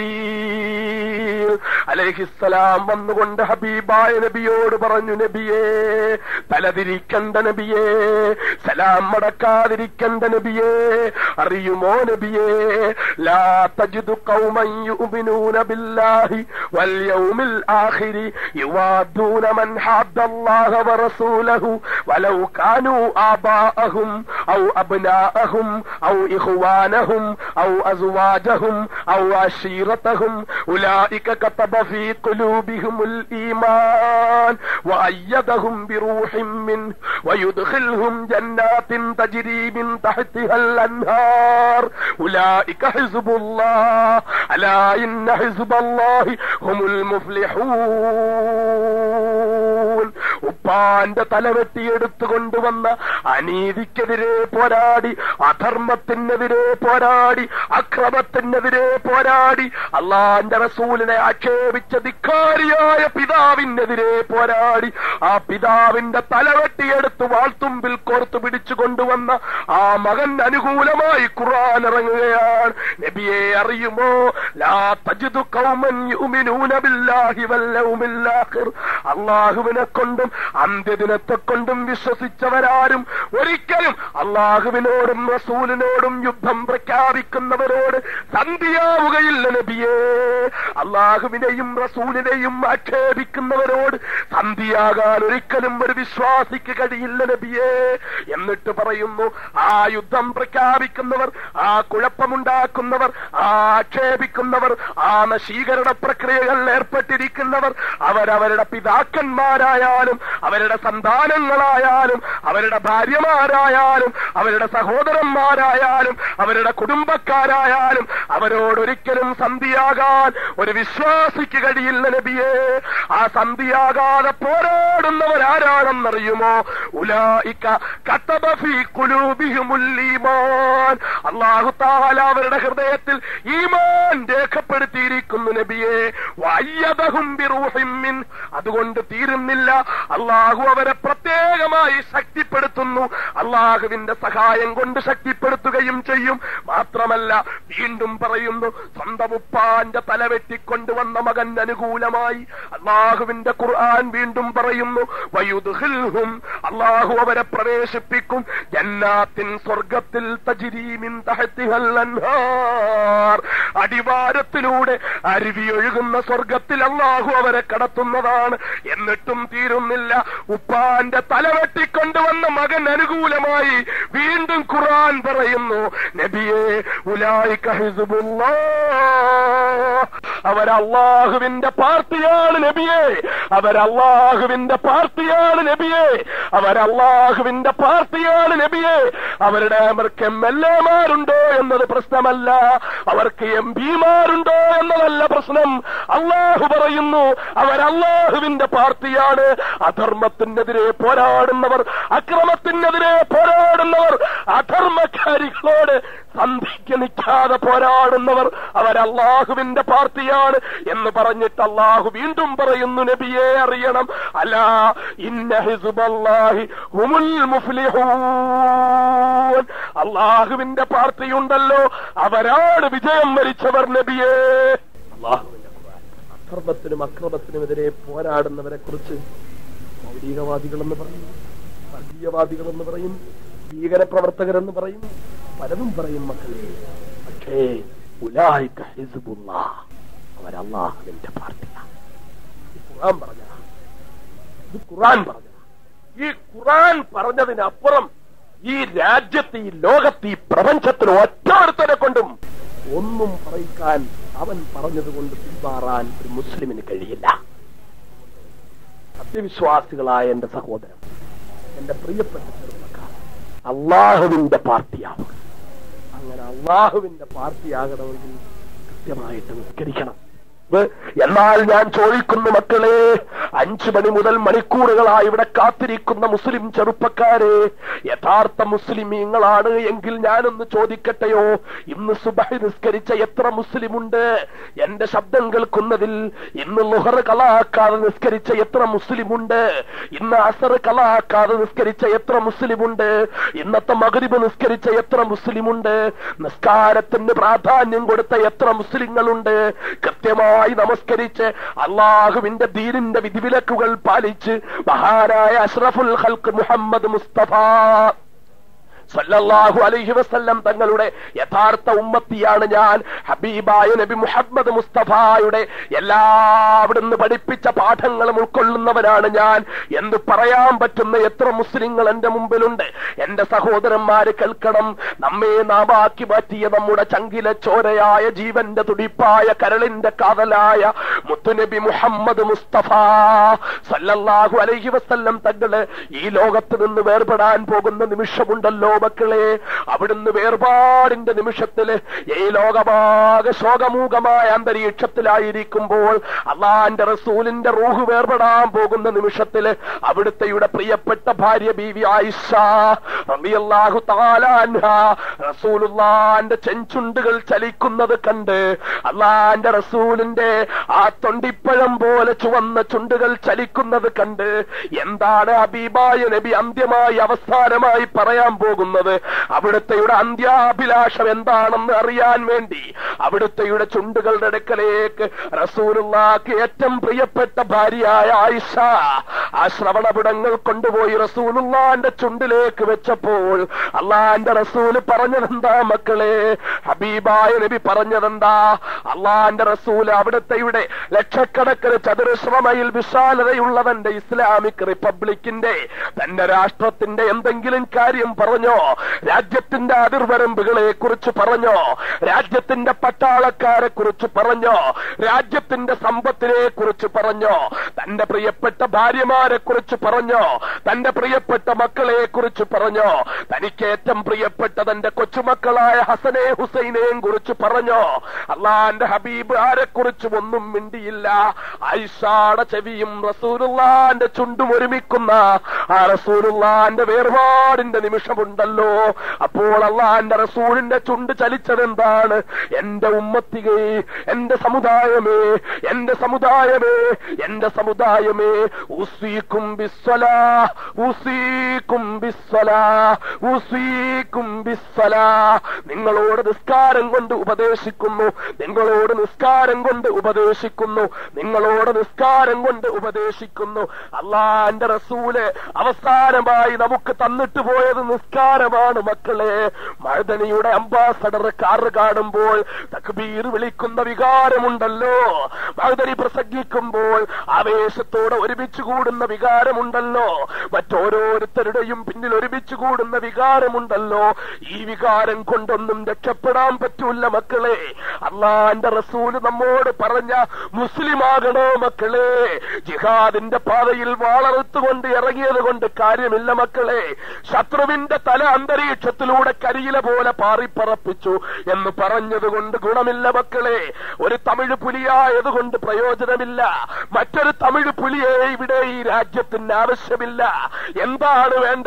ജിബിരീൽ അലൈഹിസ്സലാം വന്നുകൊണ്ട് ഹബീബായ നബിയോട് പറഞ്ഞു നബിയേ തലതിരിക്കണ്ട നബിയേ സലാം മടക്കാതിരിക്കണ്ട നബിയേ അറിയുമോ നബിയേ ലാ തജിദു ഖൗമൻ യുഅ്മിനൂന ബില്ലാഹി വൽ യൗമിൽ ആഖിരി യുവാദൂന മൻ ഹദ്ദല്ലാഹ വറസൂലഹു വലൗ കാനൂ ആബാഅഹും ഔ അബ്നാഅഹും ഔ ഇഖ്വാനഹും ഔ അസ്വാജഹും ഔ അശീറതഹും ഉലൈക കതബ ഫീ قلوبهم الإيمان وأيدهم بروح منه ويدخلهم جنات تجري من تحتها الأنهار أولئك حزب الله ألا إن حزب الله هم المفلحون ഉപ്പാന്റെ തല വെട്ടിയെടുത്തു കൊണ്ടുവന്ന അനീതിക്കെതിരെ പോരാടി അധർമ്മത്തിനെതിരെ പോരാടി അക്രമത്തിനെതിരെ പോരാടി അള്ളാന്റെ റസൂലിനെ ആക്ഷേപിച്ച ധിക്കാരിയായ പിതാവിനെതിരെ പോരാടി ആ പിതാവിന്റെ തല വെട്ടിയെടുത്ത് വാൾത്തുമ്പിൽ കോർത്തു പിടിച്ചു കൊണ്ടുവന്ന ആ മകൻ അനുകൂലമായി ഖുർആൻ ഇറങ്ങുകയാണ് നബിയെ അറിയുമോ ലാ തജിദു ഖൗമൻ യുമിനൂന ബില്ലാഹി വൽ യൗമിൽ ആഖിർ അല്ലാഹുവിനെ കൊണ്ടും അന്ത്യദിനത്തെ കൊണ്ടും വിശ്വസിച്ചവരാരും ഒരിക്കലും അള്ളാഹുവിനോടും റസൂലിനോടും യുദ്ധം പ്രഖ്യാപിക്കുന്നവരോട് സന്ധിയാവുകയില്ല നബിയേ അള്ളാഹുവിനെയും റസൂലിനെയും ആക്ഷേപിക്കുന്നവരോട് സന്ധിയാകാൻ ഒരിക്കലും ഒരു വിശ്വാസിക്ക് കഴിയില്ല നബിയേ എന്നിട്ട് പറയുന്നു ആ യുദ്ധം പ്രഖ്യാപിക്കുന്നവർ ആ കുഴപ്പമുണ്ടാക്കുന്നവർ ആ ആക്ഷേപിക്കുന്നവർ ആ നശീകരണ പ്രക്രിയകളിൽ ഏർപ്പെട്ടിരിക്കുന്നവർ അവരവരുടെ പിതാക്കന്മാരായാലും അവരുടെ സന്താനങ്ങളായാലും അവരുടെ ഭാര്യമാരായാലും അവരുടെ സഹോദരന്മാരായാലും അവരുടെ കുടുംബക്കാരായാലും അവരോടൊരിക്കലും സന്ധിയാകാൻ ഒരു വിശ്വാസിക്ക് കഴിയില്ല നബിയെ ആ സന്ധിയാകാതെ പോരാടുന്നവരാരാണെന്നറിയുമോ ഉലായിക്ക കത്തബഫി കുലൂബിഹിമുൽ ഈമാൻ അല്ലാഹു തആല അവരുടെ ഹൃദയത്തിൽ ഈമാൻ രേഖപ്പെടുത്തിയിരിക്കുന്നു നബിയെ വയ്യദഹും ബിറൂഹിൻ മിൻ അതുകൊണ്ട് തീരുന്നില്ല അള്ളാഹു അവരെ പ്രത്യേകമായി ശക്തിപ്പെടുത്തുന്നു അള്ളാഹുവിന്റെ സഹായം കൊണ്ട് ശക്തിപ്പെടുത്തുകയും ചെയ്യും മാത്രമല്ല വീണ്ടും പറയുന്നു സ്വന്തം ഉപ്പാന്റെ തല വെട്ടിക്കൊണ്ടുവന്ന മകൻ അനുകൂലമായി അള്ളാഹുവിന്റെ ഖുർആൻ വീണ്ടും പറയുന്നു വയുദ്ഹിൽഹും അള്ളാഹു അവരെ പ്രവേശിപ്പിക്കും ജന്നാത്തിൻ സ്വർഗത്തിൽ തജിരീമിൻ തഹത്തിഹൽ അൻഹാർ അടിവാരത്തിലൂടെ അരുവി ഒഴുകുന്ന സ്വർഗത്തിൽ അള്ളാഹു അവരെ കടത്തുന്നതാണ് എന്നിട്ടും തീരുന്നില്ല ഉപ്പാന്റെ തല വെട്ടിക്കൊണ്ടുവന്ന മകൻ അനുകൂലമായി വീണ്ടും ഖുർആൻ പറയുന്നു നബിയെ ഉലായിക ഹിസ്ബുല്ലാ അവരല്ലാഹുവിന്റെ പാർട്ടിയാണ് നബിയെ അവരല്ലാഹുവിന്റെ പാർട്ടിയാണ് നബിയെ അവരല്ലാഹുവിന്റെ പാർട്ടിയാണ് നബിയെ അവരുടെ അവർക്ക് എം എൽ എമാരുണ്ടോ എന്നത് പ്രശ്നമല്ല അവർക്ക് എം പിമാരുണ്ടോ എന്നതല്ല പ്രശ്നം അള്ളാഹു പറയുന്നു അവരല്ലാഹുവിന്റെ പാർട്ടിയാണ് അധർമ്മത്തിനെതിരെ പോരാടുന്നവർ അക്രമത്തിനെതിരെ പോരാടുന്നവർ അധർമ്മക്കാരികളോട് സന്ധിക്ക് നിൽക്കാതെ പോരാടുന്നവർ അവർ അള്ളാഹുവിന്റെ പാർട്ടിയാണ് എന്ന് പറഞ്ഞിട്ട് അള്ളാഹു വീണ്ടും പറയുന്നു നബിയെ അറിയണം അല്ല ഇന്ന ഹിസുബല്ലാഹി ഹുമുൽ മുഫ്ലിഹൂൻ അള്ളാഹുവിന്റെ പാർട്ടിയുണ്ടല്ലോ അവരാണ് വിജയം വരിച്ചവർ നബിയെ അള്ളാഹുവിന്റെ ഖുർആൻ. അക്രമത്തിനും അക്രമത്തിനുമെതിരെ പോരാടുന്നവരെ കുറിച്ച് മൗലികവാദികളെന്ന് പറയും വർഗീയവാദികളെന്ന് പറയും ഭീകരപ്രവർത്തകരെന്ന് പറയും പലതും പറയും മക്കളെ പക്ഷേ ഉലായിക്ക ഹിസ്ബുള്ള അവരല്ലാഹുവിന്റെ പാർട്ടിയാണ് ഇത് ഖുർആൻ പറഞ്ഞ ഇത് ഖുർആൻ പറഞ്ഞ ഈ ഖുർആൻ പറഞ്ഞതിനപ്പുറം ഈ രാജ്യത്ത് ഈ ലോകത്ത് ഈ പ്രപഞ്ചത്തിൽ ഒറ്റൊരുത്തരെ കൊണ്ടും ഒന്നും പറയിക്കാൻ അവൻ പറഞ്ഞതുകൊണ്ട് പിന്മാറാൻ ഒരു മുസ്ലിമിന് കഴിയില്ല സത്യവിശ്വാസികളായ എന്റെ സഹോദരൻ എന്റെ പ്രിയപ്പെട്ട ചെറുപ്പക്കാർ അള്ളാഹുവിന്റെ പാർട്ടിയാവുക അങ്ങനെ അള്ളാഹുവിന്റെ പാർട്ടിയാകണമെങ്കിൽ കൃത്യമായിട്ട് നിസ്കരിക്കണം ഇത് എന്നാൽ ഞാൻ ചോദിക്കുന്നു മക്കളെ അഞ്ചു മണി മുതൽ മണിക്കൂറുകളായി ഇവിടെ കാത്തിരിക്കുന്ന മുസ്ലിം ചെറുപ്പക്കാരെ യഥാർത്ഥ മുസ്ലിമീങ്ങളാണ് എങ്കിൽ ഞാനൊന്ന് ചോദിക്കട്ടെയോ ഇന്ന് സുബഹി നിസ്കരിച്ച എത്ര മുസ്ലിമുണ്ട് എന്റെ ശബ്ദം കേൾക്കുന്നതിൽ ഇന്ന് ലുഹർ കളാക്കാതെ നിസ്കരിച്ച എത്ര മുസ്ലിമുണ്ട് ഇന്ന് അസർ കളാക്കാതെ നിസ്കരിച്ച എത്ര മുസ്ലിമുണ്ട് ഇന്നത്തെ മകരിബ് നിസ്കരിച്ച എത്ര മുസ്ലിമുണ്ട് നിസ്കാരത്തിന് പ്രാധാന്യം കൊടുത്ത എത്ര മുസ്ലിങ്ങളുണ്ട് കൃത്യമായി നമസ്കരിച്ച് അള്ളാഹുവിന്റെ ദീനിന്റെ വിധിവിലക്കുകൾ പാലിച്ച് മഹാനായ അഷ്റഫുൽ ഹൽക്ക് മുഹമ്മദ് മുസ്തഫ സല്ലല്ലാഹു അലൈഹി വസല്ലം തങ്ങളുടെ യഥാർത്ഥ ഉമ്മത്തിയാണ് ഞാൻ ഹബീബായ നബി മുഹമ്മദ് മുസ്തഫായുടെ എല്ലാവിടുന്ന് പഠിപ്പിച്ച പാഠങ്ങളും ഉൾക്കൊള്ളുന്നവനാണ് ഞാൻ എന്ന് പറയാൻ പറ്റുന്ന എത്ര മുസ്ലിങ്ങൾ എന്റെ മുമ്പിലുണ്ട് എന്റെ സഹോദരന്മാര് കേൾക്കണം നമ്മെ നാമാക്കി മാറ്റിയ നമ്മുടെ ചങ്കിലെ ചോരയായ ജീവന്റെ തുടിപ്പായ കരളിന്റെ കാതലായ മുത്തുനബി മുഹമ്മദ് മുസ്തഫ സല്ലല്ലാഹു അലൈഹി വസല്ലം തങ്ങള് ഈ ലോകത്ത് നിന്ന് വേർപെടാൻ പോകുന്ന നിമിഷമുണ്ടല്ലോ മക്കളെ അവിടുന്ന് വേർപാടിന്റെ നിമിഷത്തില് ഈ ലോകമാകെ ശോകമൂകമായ അന്തരീക്ഷത്തിലായിരിക്കുമ്പോൾ അള്ളാന്റെ റസൂലിന്റെ റൂഹ് വേർപെടാൻ പോകുന്ന നിമിഷത്തില് അവിടുത്തെയുടെ പ്രിയപ്പെട്ട ഭാര്യ ബീവി ആയിഷ റളിയല്ലാഹു തആല അൻഹ റസൂലുള്ളാന്റെ ചെഞ്ചുണ്ടുകൾ ചലിക്കുന്നത് കണ്ട് അള്ളാന്റെ റസൂലിന്റെ ആ തൊണ്ടിപ്പഴം പോലെ ചുവന്ന ചുണ്ടുകൾ ചലിക്കുന്നത് കണ്ട് എന്താണ് ഹബീബായ നബി അന്ത്യമായി അവസാനമായി പറയാൻ പോകുന്നത് അവിടുത്തെയുടെ അന്ത്യാഭിലാഷം എന്താണെന്ന് അറിയാൻ വേണ്ടി അവിടുത്തെയുടെ ചുണ്ടുകളുടെ അടുക്കലേക്ക് റസൂലുള്ളാക്ക് ഏറ്റവും പ്രിയപ്പെട്ട ഭാര്യയായ ആയിഷ ആ ശ്രവണപിടങ്ങൾ കൊണ്ടുപോയി റസൂലുള്ളാന്റെ ചുണ്ടിലേക്ക് വെച്ചപ്പോൾ അള്ളാന്റെ റസൂല് പറഞ്ഞതെന്താ മക്കളെ ഹബീബായ നബി പറഞ്ഞതെന്താ അള്ളാന്റെ റസൂല് അവിടുത്തെയുടെ ലക്ഷക്കണക്കിന് ചതുരശ്രമയിൽ വിശാലതയുള്ളവന്റെ ഇസ്ലാമിക് റിപ്പബ്ലിക്കിന്റെ തന്റെ രാഷ്ട്രത്തിന്റെ എന്തെങ്കിലും കാര്യം പറഞ്ഞോ രാജ്യത്തിന്റെ അതിർവരമ്പുകളെ കുറിച്ച് പറഞ്ഞോ രാജ്യത്തിന്റെ പട്ടാളക്കാരെ കുറിച്ച് പറഞ്ഞോ രാജ്യത്തിന്റെ സമ്പത്തിനെ കുറിച്ച് പറഞ്ഞോ തന്റെ പ്രിയപ്പെട്ട ഭാര്യമാരെ കുറിച്ച് പറഞ്ഞോ തന്റെ പ്രിയപ്പെട്ട മക്കളെ കുറിച്ച് പറഞ്ഞോ തനിക്ക് ഏറ്റവും പ്രിയപ്പെട്ട തന്റെ കൊച്ചുമക്കളായ ഹസനെ ഹുസൈനെയും കുറിച്ച് പറഞ്ഞോ അള്ളാന്റെ ഹബീബ് ആരെ കുറിച്ചും ഒന്നും മിണ്ടിയില്ല ഐഷാടെ ചെവിയും റസൂലുള്ളാന്റെ ചുണ്ടും ഒരുമിക്കുന്ന ആ റസൂലുള്ളാന്റെ വേർപാടിന്റെ നിമിഷമുണ്ടല്ലോ അപ്പോൾ അള്ളാന്റെ റസൂലിന്റെ ചുണ്ട് ചലിച്ചതെന്താണ് എന്റെ ഉമ്മത്തികെ എന്റെ സമുദായമേ എന്റെ സമുദായമേ എന്റെ സമുദായമേ ഉസീക്കും ബിസ്വലാ ഉസീക്കും ബിസ്വലാ ഉസീക്കും ബിസ്വലാ നിങ്ങളോട് നിസ്കാരം കൊണ്ട് ഉപദേശിക്കുന്നു നിങ്ങളോട് നിസ്കാരം കൊണ്ട് ഉപദേശിക്കുന്നു നിങ്ങളോട് നിസ്കാരം കൊണ്ട് ഉപദേശിക്കുന്നു അള്ളാന്റെ റസൂല് അവസാനമായി നമുക്ക് തന്നിട്ട് പോയത് നിസ്കാരമാണ് മക്കളെ മഴതനിയുടെ അംബാസഡർ കാറ് കാണുമ്പോൾ തക്ബീർ വിളിക്കുന്ന വികാരമുണ്ടല്ലോ മഴതനി പ്രസംഗിക്കുമ്പോൾ ആവേശത്തോടെ ഒരുമിച്ച് കൂടുന്ന വികാരമുണ്ടല്ലോ മറ്റോരോരുത്തരുടെയും പിന്നിൽ ഒരുമിച്ച് കൂടുന്ന വികാരമുണ്ടല്ലോ ഈ വികാരം കൊണ്ടൊന്നും രക്ഷപ്പെടാൻ പറ്റൂല മക്കളെ അള്ളാന്റെ റസൂല് നമ്മോട് പറഞ്ഞ മുസ്ലിമാകണോ മക്കളെ ജിഹാദിന്റെ പാതയിൽ വാളറുത്തുകൊണ്ട് ഇറങ്ങിയത് കൊണ്ട് കാര്യമില്ല മക്കളെ ശത്രുവിന്റെ തല അന്തരീക്ഷത്തിലൂടെ കരിയില പോലെ പാറിപ്പറപ്പിച്ചു എന്ന് പറഞ്ഞതുകൊണ്ട് ഗുണമില്ല മക്കളെ ഒരു തമിഴ് പുലിയായതുകൊണ്ട് പ്രയോജനമില്ല മറ്റൊരു തമിഴ് പുലിയെ ഇവിടെ ഈ രാജ്യത്തിന് ആവശ്യമില്ല എന്താണ് വേണ്ടത്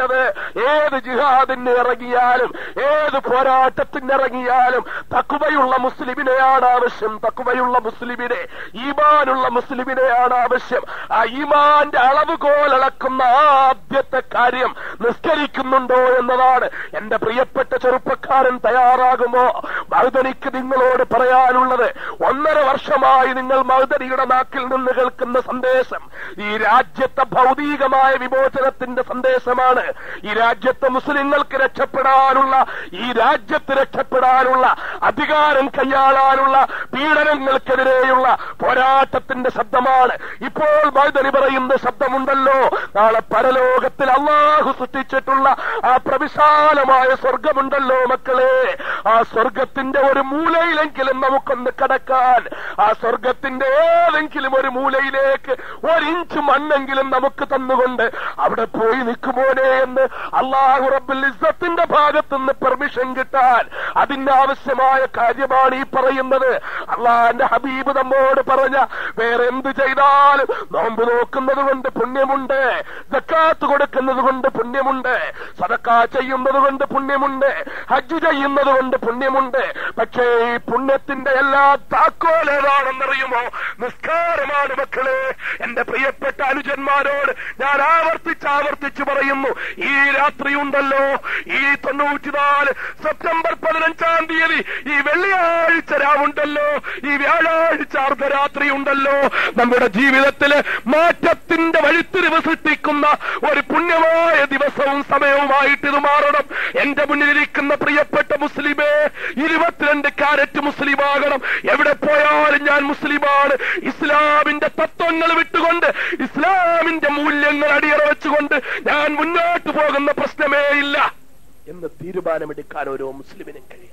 ഏത് ജിഹാദിന് ഇറങ്ങിയാലും ഏത് പോരാട്ടത്തിന് ഇറങ്ങിയാലും തക്കുവയുള്ള മുസ്ലിമിനെയാണ് ആവശ്യം തക്കുവയുള്ള മുസ്ലിമിനെ ഈമാനുള്ള മുസ്ലിമിനെയാണ് ആവശ്യം ആ ഈമാന്റെ അളവുകോൽ അളക്കുന്ന ആദ്യത്തെ കാര്യം നിസ്കരിക്കുന്നുണ്ടോ എന്നതാണ് എന്റെ പ്രിയപ്പെട്ട ചെറുപ്പക്കാരൻ തയ്യാറാകുമോ മഹുദനിക്ക് നിങ്ങളോട് പറയാനുള്ളത് ഒന്നര വർഷമായി നിങ്ങൾ മഹുദനിയുടെ നാക്കിൽ നിന്ന് കേൾക്കുന്ന സന്ദേശം ഈ രാജ്യത്തെ ഭൗതികമായ വിമോചനത്തിന്റെ സന്ദേശമാണ് ഈ രാജ്യത്തെ മുസ്ലിങ്ങൾക്ക് രക്ഷപ്പെടാനുള്ള ഈ രാജ്യത്ത് രക്ഷപ്പെടാനുള്ള അധികാരം കൈയാളാനുള്ള പീഡനങ്ങൾക്കെതിരെയുള്ള പോരാട്ടത്തിന്റെ ശബ്ദമാണ് ഇപ്പോൾ മൈതനി പറയുന്ന ശബ്ദമുണ്ടല്ലോ നാളെ പരലോകത്തിൽ അള്ളാഹു സൃഷ്ടിച്ചിട്ടുള്ള ആ പ്രവിശാലമായ സ്വർഗമുണ്ടല്ലോ മക്കളെ ആ സ്വർഗത്തിന്റെ ഒരു മൂലയിലെങ്കിലും നമുക്കൊന്ന് കടക്കാൻ ആ സ്വർഗത്തിന്റെ ഏതെങ്കിലും ഒരു മൂലയിലേക്ക് ഒരിഞ്ച് മണ്ണെങ്കിലും നമുക്ക് തന്നുകൊണ്ട് അവിടെ പോയി നിൽക്കുമോനെ എന്ന് അള്ളാഹു റബ്ബുൽ ഇസ്സത്തിന്റെ ഭാഗത്തുനിന്ന് പെർമിഷൻ കിട്ടാൻ അതിന്റെ ആവശ്യമായ കാര്യമാണ് ഈ പറയുന്നത് അള്ളാന്റെ ഹബീബ് നമ്മോട് പറഞ്ഞ വേറെ എന്ത് ചെയ്താലും നോമ്പ് നോക്കുന്നത് കൊണ്ട് പുണ്യമുണ്ട് ജക്കാത്ത് കൊടുക്കുന്നത് കൊണ്ട് പുണ്യമുണ്ട് സദക്ക ചെയ്യുന്നത് കൊണ്ട് പുണ്യമുണ്ട് ഹജ്ജ് ചെയ്യുന്നത് കൊണ്ട് പുണ്യമുണ്ട് പക്ഷേ ഈ പുണ്യത്തിന്റെ എല്ലാ താക്കോൽ ഏതാണെന്നറിയുമോ നിസ്കാരമാണ് മക്കളെ എന്റെ പ്രിയപ്പെട്ട അനുജന്മാരോട് ഞാൻ ആവർത്തിച്ച് ആവർത്തിച്ച് പറയുന്നു ഈ രാത്രി ഉണ്ടല്ലോ ഈ തൊണ്ണൂറ്റിനാല് സെപ്റ്റംബർ പതിനഞ്ചാം തീയതി ഈ വെള്ളിയാഴ്ച രാവുണ്ടല്ലോ ഈ വ്യാഴാഴ്ച അർദ്ധരാത്രി ഉണ്ടല്ലോ നമ്മുടെ ജീവിതത്തില് മാറ്റത്തിന്റെ വഴിത്തിരിവ് സൃഷ്ടിക്കുന്ന ഒരു പുണ്യമായ ദിവസവും സമയവുമായിട്ട് ഇത് മാറണം എന്റെ മുന്നിലിരിക്കുന്ന പ്രിയപ്പെട്ട മുസ്ലിമേ ഇരുപത്തിരണ്ട് കാരറ്റ് മുസ്ലിമാകണം എവിടെ പോയാലും ഞാൻ മുസ്ലിമാണ് ഇസ്ലാമിന്റെ തത്വങ്ങൾ വിട്ടുകൊണ്ട് ഇസ്ലാമിന്റെ മൂല്യങ്ങൾ അടിയറ വെച്ചുകൊണ്ട് ഞാൻ മുന്നോട്ട് പോകുന്ന പ്രശ്നമേ ഇല്ല എന്ന് തീരുമാനമെടുക്കാൻ ഓരോ മുസ്ലിമിനും കഴിയും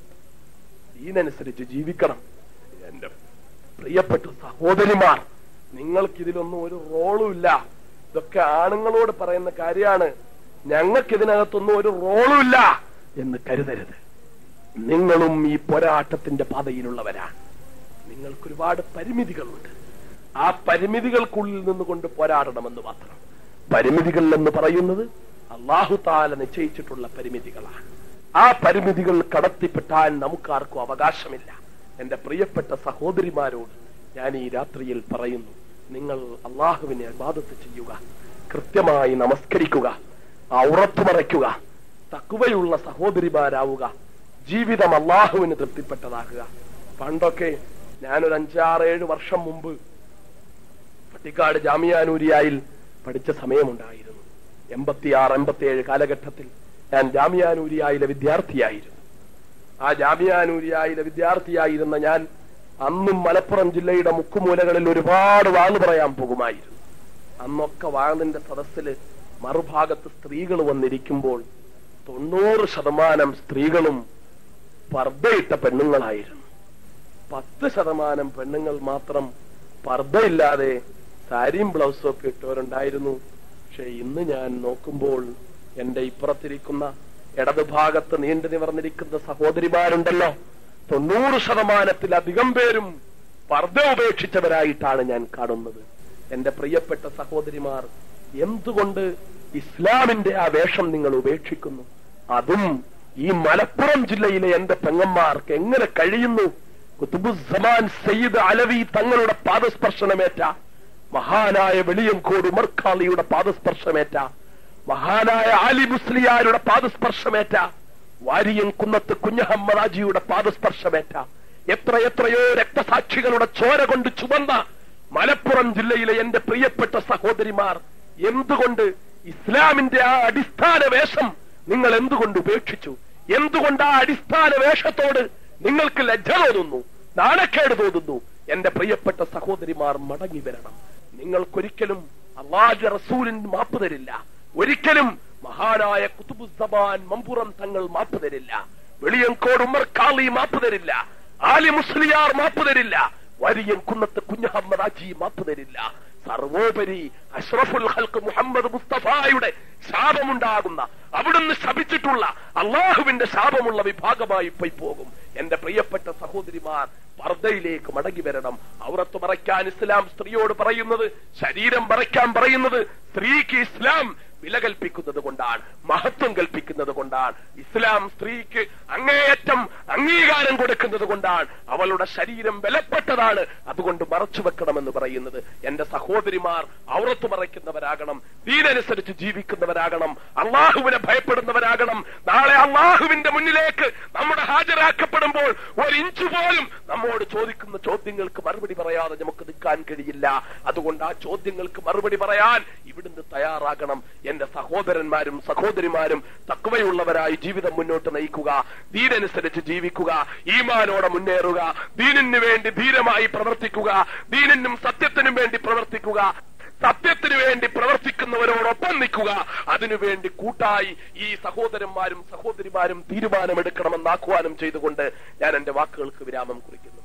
ഇതിനനുസരിച്ച് ജീവിക്കണം എന്റെ പ്രിയപ്പെട്ട സഹോദരിമാർ നിങ്ങൾക്ക് ഇതിലൊന്നും ഒരു റോളും ഇല്ല ഇതൊക്കെ ആണുങ്ങളോട് പറയുന്ന കാര്യമാണ് ഞങ്ങൾക്ക് ഇതിനകത്തൊന്നും ഒരു റോളും ഇല്ല എന്ന് കരുതരുത് നിങ്ങളും ഈ പോരാട്ടത്തിന്റെ പാതയിലുള്ളവരാണ് നിങ്ങൾക്ക് ഒരുപാട് പരിമിതികളുണ്ട് ആ പരിമിതികൾക്കുള്ളിൽ നിന്നുകൊണ്ട് പോരാടണമെന്ന് മാത്രം പരിമിതികൾ എന്ന് പറയുന്നത് അള്ളാഹു താല നിശ്ചയിച്ചിട്ടുള്ള പരിമിതികളാണ് ആ പരിമിതികൾ കടത്തിപ്പെട്ടാൻ നമുക്കാർക്കും അവകാശമില്ല എന്റെ പ്രിയപ്പെട്ട സഹോദരിമാരോട് ഞാൻ ഈ രാത്രിയിൽ പറയുന്നു നിങ്ങൾ അള്ളാഹുവിനെ അബാദത്ത് ചെയ്യുക കൃത്യമായി നമസ്കരിക്കുക ആ ഉറപ്പുമറയ്ക്കുക തക്കുവയുള്ള സഹോദരിമാരാവുക ജീവിതം അള്ളാഹുവിന് തൃപ്തിപ്പെട്ടതാക്കുക പണ്ടൊക്കെ ഞാനൊരു അഞ്ചാറേഴ് വർഷം മുമ്പ് പട്ടിക്കാട് ജാമിയാനൂരിയായിൽ പഠിച്ച സമയമുണ്ടായിരുന്നു എൺപത്തിയാറ് എൺപത്തിയേഴ് കാലഘട്ടത്തിൽ ഞാൻ ജാമിയാനൂരിയായിലെ വിദ്യാർത്ഥിയായിരുന്നു ആ ജാമിയാനൂരിയായിലെ വിദ്യാർത്ഥിയായിരുന്ന ഞാൻ അന്നും മലപ്പുറം ജില്ലയുടെ മുക്കുമൂലകളിൽ ഒരുപാട് വാങ്ങു പറയാൻ പോകുമായിരുന്നു അന്നൊക്കെ വാങ്ങിന്റെ സദസ്സില് മറുഭാഗത്ത് സ്ത്രീകൾ വന്നിരിക്കുമ്പോൾ തൊണ്ണൂറ് ശതമാനം സ്ത്രീകളും പർദ്ദയിട്ട പെണ്ണുങ്ങളായിരുന്നു പത്ത് ശതമാനം പെണ്ണുങ്ങൾ മാത്രം പർദ്ദയില്ലാതെ സാരിയും ബ്ലൗസും ഒക്കെ ഇട്ടവരുണ്ടായിരുന്നു പക്ഷെ ഇന്ന് ഞാൻ നോക്കുമ്പോൾ എന്റെ ഇപ്പുറത്തിരിക്കുന്ന ഇടതുഭാഗത്ത് നീണ്ടു നിവർന്നിരിക്കുന്ന സഹോദരിമാരുണ്ടല്ലോ തൊണ്ണൂറ് ശതമാനത്തിലധികം പേരും പർദ്ദ ഉപേക്ഷിച്ചവരായിട്ടാണ് ഞാൻ കാണുന്നത് എന്റെ പ്രിയപ്പെട്ട സഹോദരിമാർ എന്തുകൊണ്ട് ഇസ്ലാമിന്റെ ആ വേഷം നിങ്ങൾ ഉപേക്ഷിക്കുന്നു അതും ഈ മലപ്പുറം ജില്ലയിലെ എന്റെ പെങ്ങന്മാർക്ക് എങ്ങനെ കഴിയുന്നു കുത്തുബുസമാൻ സയ്യിദ് അലവി തങ്ങളുടെ പാദസ്പർശനമേറ്റ മഹാനായ വെളിയങ്കോട് ഉമർഖാളിയുടെ പാദസ്പർശമേറ്റ മഹാനായ ആലി മുസ്ലിയാരുടെ പാദസ്പർശമേറ്റ വാരിയം കുന്നത്ത് കുഞ്ഞഹമ്മദാജിയുടെ പാദസ്പർശമേറ്റ എത്ര എത്രയോ രക്തസാക്ഷികളുടെ ചോര കൊണ്ട് ചുവന്ന മലപ്പുറം ജില്ലയിലെ എന്റെ പ്രിയപ്പെട്ട സഹോദരിമാർ എന്തുകൊണ്ട് ഇസ്ലാമിന്റെ ആ അടിസ്ഥാന വേഷം നിങ്ങൾ എന്തുകൊണ്ട് ഉപേക്ഷിച്ചു എന്തുകൊണ്ട് ആ അടിസ്ഥാന വേഷത്തോട് നിങ്ങൾക്ക് ലജ്ജ തോന്നുന്നു നാണക്കേട് തോന്നുന്നു എന്റെ പ്രിയപ്പെട്ട സഹോദരിമാർ മടങ്ങി വരണം നിങ്ങൾക്കൊരിക്കലും അള്ളാഹ് റസൂലിന് മാപ്പ് തരില്ല ഒരിക്കലും മഹാനായ കുത്തുബുസബാൻ മമ്പുറം തങ്ങൾ മാപ്പ് തരില്ല വെളിയങ്കോട് ഉമ്മർ കാളി മാപ്പ് തരില്ല ആലി മുസ്ലിയാർ മാപ്പ് തരില്ല വരിയൻ കുന്നത്ത് കുഞ്ഞഹമ്മദാജി മാപ്പ് തരില്ല സർവോപരി അഷ്റഫുൽ ഹൽക്ക് മുഹമ്മദ് മുസ്തഫായുടെ ശാപമുണ്ടാകുന്ന അവിടുന്ന് ശപിച്ചിട്ടുള്ള അള്ളാഹുവിന്റെ ശാപമുള്ള വിഭാഗമായി പോയി പോകും എന്റെ പ്രിയപ്പെട്ട സഹോദരിമാർ പർദ്ദയിലേക്ക് മടങ്ങി വരണം ഔറത്ത് മറയ്ക്കാൻ ഇസ്ലാം സ്ത്രീയോട് പറയുന്നത് ശരീരം മറയ്ക്കാൻ പറയുന്നത് സ്ത്രീക്ക് ഇസ്ലാം വില കൽപ്പിക്കുന്നത് കൊണ്ടാണ് മഹത്വം കൽപ്പിക്കുന്നത് കൊണ്ടാണ് ഇസ്ലാം സ്ത്രീക്ക് അങ്ങേയറ്റം അംഗീകാരം കൊടുക്കുന്നത് കൊണ്ടാണ് അവളുടെ ശരീരം വിലപ്പെട്ടതാണ് അതുകൊണ്ട് മറച്ചു വെക്കണമെന്ന് പറയുന്നത് എന്റെ സഹോദരിമാർ ഔറത്ത് മറയ്ക്കുന്നവരാകണം ദീനനുസരിച്ച് ജീവിക്കുന്നവരാകണം അള്ളാഹുവിനെ ഭയപ്പെടുന്നവരാകണം നാളെ അള്ളാഹുവിന്റെ മുന്നിലേക്ക് നമ്മുടെ ഹാജരാക്കപ്പെടുമ്പോൾ ഒരു ഇഞ്ച് പോലും നമ്മോട് ചോദിക്കുന്ന ചോദ്യങ്ങൾക്ക് മറുപടി പറയാതെ നമുക്ക് നിൽക്കാൻ കഴിയില്ല അതുകൊണ്ട് ആ ചോദ്യങ്ങൾക്ക് മറുപടി പറയാൻ ഇവിടുന്ന് തയ്യാറാകണം എന്റെ സഹോദരന്മാരും സഹോദരിമാരും തക്കവയുള്ളവരായി ജീവിതം മുന്നോട്ട് നയിക്കുക ദീനനുസരിച്ച് ജീവിക്കുക ഈമാനോടെ മുന്നേറുക ദീനിന് വേണ്ടി ധീരമായി പ്രവർത്തിക്കുക ദീനിനും സത്യത്തിനും വേണ്ടി പ്രവർത്തിക്കുക സത്യത്തിനു വേണ്ടി പ്രവർത്തിക്കുന്നവരോടൊപ്പം നിൽക്കുക അതിനുവേണ്ടി കൂട്ടായി ഈ സഹോദരന്മാരും സഹോദരിമാരും തീരുമാനമെടുക്കണമെന്ന് ആഹ്വാനം ചെയ്തുകൊണ്ട് ഞാൻ എന്റെ വാക്കുകൾക്ക് വിരാമം കുറിക്കുന്നു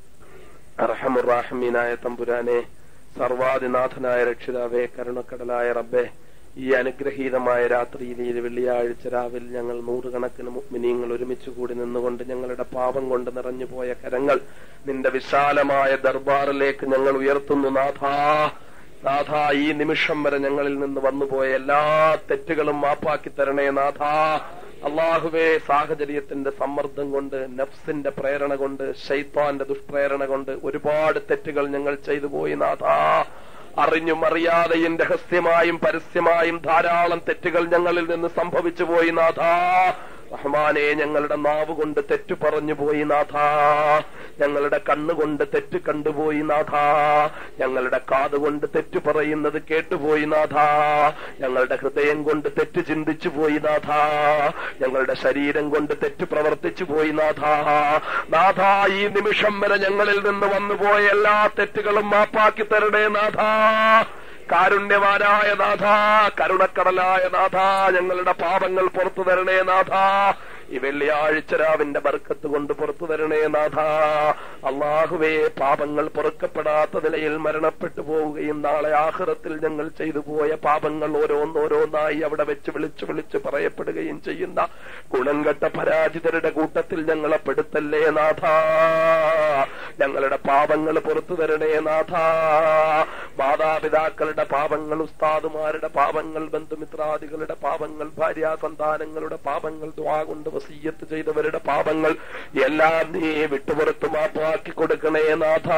അർഹമുറാഹമീനായ തമ്പുരാനെ സർവാദിനാഥനായ രക്ഷിതാവേ കരുണക്കടലായ റബ്ബെ ഈ അനുഗ്രഹീതമായ രാത്രിയിൽ ഈ വെള്ളിയാഴ്ച രാവിൽ ഞങ്ങൾ നൂറുകണക്കിന് മുഗ്മിനീങ്ങൾ ഒരുമിച്ച് കൂടി നിന്നുകൊണ്ട് ഞങ്ങളുടെ പാപം കൊണ്ട് നിറഞ്ഞുപോയ കരങ്ങൾ നിന്റെ വിശാലമായ ദർബാറിലേക്ക് ഞങ്ങൾ ഉയർത്തുന്നു നാഥാ നാഥ ഈ നിമിഷം വരെ ഞങ്ങളിൽ നിന്ന് വന്നുപോയ എല്ലാ തെറ്റുകളും മാപ്പാക്കി തരണേ നാഥ അള്ളാഹുവേ സാഹചര്യത്തിന്റെ സമ്മർദ്ദം കൊണ്ട് നഫ്സിന്റെ പ്രേരണ കൊണ്ട് ഷൈത്താന്റെ ദുഷ്പ്രേരണ കൊണ്ട് ഒരുപാട് തെറ്റുകൾ ഞങ്ങൾ ചെയ്തു പോയി നാഥ അറിഞ്ഞും അറിയാതെയും രഹസ്യമായും പരസ്യമായും ധാരാളം തെറ്റുകൾ ഞങ്ങളിൽ നിന്ന് സംഭവിച്ചു പോയി നാഥ റഹ്മാനെ ഞങ്ങളുടെ നാവ് കൊണ്ട് തെറ്റു പറഞ്ഞു പോയി നാഥ ഞങ്ങളുടെ കണ്ണുകൊണ്ട് തെറ്റ് കണ്ടുപോയി നാഥ ഞങ്ങളുടെ കാതുകൊണ്ട് തെറ്റു പറയുന്നത് കേട്ടുപോയി നാഥ ഞങ്ങളുടെ ഹൃദയം കൊണ്ട് തെറ്റ് ചിന്തിച്ചു പോയി നാഥ ഞങ്ങളുടെ ശരീരം കൊണ്ട് തെറ്റ് പ്രവർത്തിച്ചു പോയി നാഥ നാഥ ഈ നിമിഷം വരെ ഞങ്ങളിൽ നിന്ന് വന്നുപോയ എല്ലാ തെറ്റുകളും മാപ്പാക്കി തരണേ നാഥ കാരുണ്യവാനായ നാഥ കരുണക്കടലായ നാഥ ഞങ്ങളുടെ പാപങ്ങൾ പുറത്തു തരണേ നാഥ ഈ വെള്ളിയാഴ്ച രാവിന്റെ ബർക്കത്ത് കൊണ്ട് പുറത്തു തരണേ നാഥ അള്ളാഹുവേ പാപങ്ങൾ പൊറുക്കപ്പെടാത്ത നിലയിൽ മരണപ്പെട്ടു പോവുകയും നാളെ ആഹ്റത്തിൽ ഞങ്ങൾ ചെയ്തു പോയ പാപങ്ങൾ ഓരോന്നോരോന്നായി അവിടെ വെച്ച് വിളിച്ചു വിളിച്ച് പറയപ്പെടുകയും ചെയ്യുന്ന ഗുണംകെട്ട പരാജിതരുടെ കൂട്ടത്തിൽ ഞങ്ങളെ പെടുത്തല്ലേ നാഥ ഞങ്ങളുടെ പാപങ്ങൾ പുറത്തു തരണേ നാഥ മാതാപിതാക്കളുടെ പാപങ്ങൾ ഉസ്താദുമാരുടെ പാപങ്ങൾ ബന്ധുമിത്രാദികളുടെ പാപങ്ങൾ ഭാര്യ സന്താനങ്ങളുടെ പാപങ്ങൾ ദ്വാ കൊണ്ട് വസീയത്ത് ചെയ്തവരുടെ പാപങ്ങൾ എല്ലാം നീ വിട്ടുപുറത്ത് മാപ്പാക്കി കൊടുക്കണേ നാഥ